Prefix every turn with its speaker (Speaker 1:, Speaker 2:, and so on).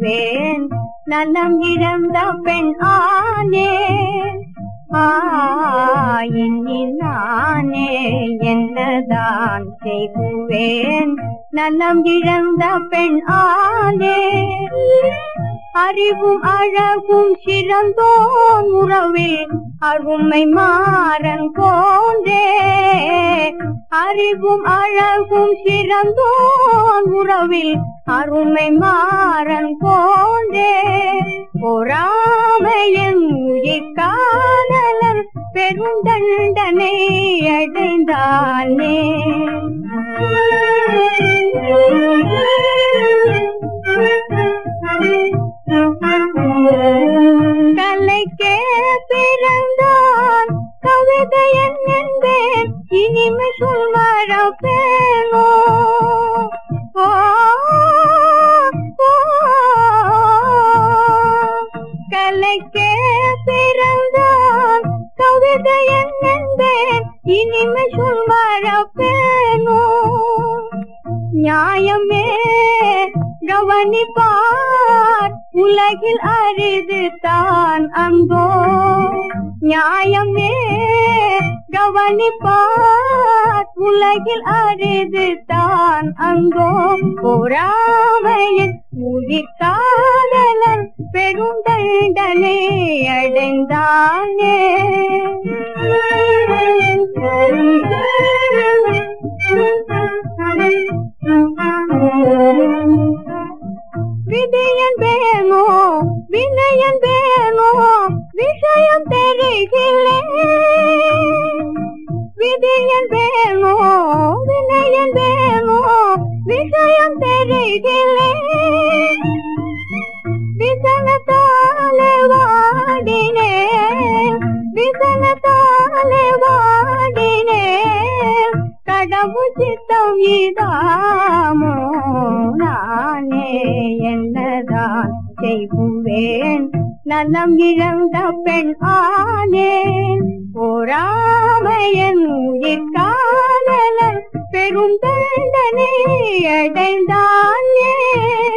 Speaker 1: செய்குவேன் நலம் இழந்த பெண் ஆனேன் இனி நானே என்னதான் செய்குவேன் நலம் இழந்த பெண் ஆனேன் அறிவும் அழகும் சிறந்தோன் உறவில் அருமை மாறன் போன்றே அறிவும் அழகும் சிறந்தோன் உறவில் அருமை மாறன் போன்றே பொறாமையின் உயிர்காதலர் பெருந்தண்டனை அடைந்தானே கலைக்கே பிறந்தான் கவிதையன் என்பேன் இனிமை சொல்வரப்பேனோ ஓ, ஓ, கலைக்கே பிறந்தான் கவிதையன் என்பேன் இனிமை சொல்வரப்பேனோ நியாயமே கவனிப்பார் உலகில் அரிது தான் அங்கோ நியாயமே கவனிப்பார் உலகில் அரிது தான் அங்கோ பொறாமையின் உதிர்காதலன் பெரும் தண்டனை அடைந்தானே விதியன் வேணோ வினயன் வேணோ விஷயம் தெரிகிலே விதியன் வேணோ வினயன் வேணோ விஷயம் தெரிகிலே விசனத்தாலே வாடினேன் விசனத்தாலே வாடினேன் கடவுள் சித்தம் இதாமோ நானே என்னதான் செய்குவேன் நலம் இழந்த பெண் ஆனேன் பொறாமையன் உயிர்காதலர் பெரும் தண்டனை அடைந்தானே